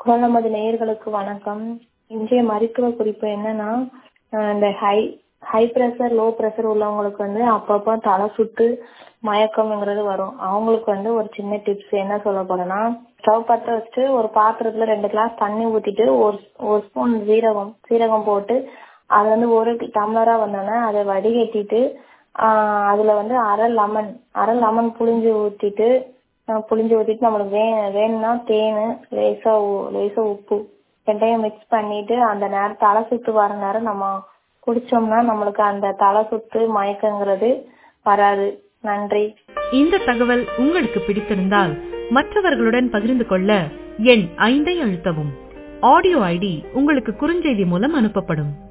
குரல் நமது நேயர்களுக்கு வணக்கம் இன்றைய மருத்துவ குறிப்பு என்னன்னா அஹ் இந்த high high pressure low pressure உள்ளவங்களுக்கு வந்து அப்பப்போ தலை சுத்து மயக்கம்ங்கிறது வரும் அவங்களுக்கு வந்து ஒரு சின்ன டிப்ஸ் என்ன சொல்ல போறேன்னா ஸ்டவ் பற்ற வச்சுட்டு ஒரு பாத்திரத்துல ரெண்டு கிளாஸ் தண்ணி ஊத்திட்டு ஒரு ஒரு ஸ்பூன் சீரகம் சீரகம் போட்டு அது வந்து ஒரு டம்ளரா வந்தோடனே அதை வடிகட்டிட்டு ஆஹ் அதுல வந்து அரை லெமன் அரை லெமன் புளிஞ்சு ஊத்திட்டு ஆஹ் புளிஞ்சு ஊத்திட்டு நம்மளுக்கு வே வேணும்னா தேன் லேசா உ- லேசா உப்பு ரெண்டையும் மிக்ஸ் பண்ணிட்டு அந்த நேரம் தலை சுத்து வர நேரம் நம்ம குடிச்சோம்னா நம்மளுக்கு அந்த தலை சுத்து மயக்கங்கிறது வராது நன்றி இந்த தகவல் உங்களுக்கு பிடித்திருந்தால் மற்றவர்களுடன் பகிர்ந்து கொள்ள எண் ஐந்தை அழுத்தவும் ஆடியோ ஐடி உங்களுக்கு குறுஞ்செய்தி மூலம் அனுப்பப்படும்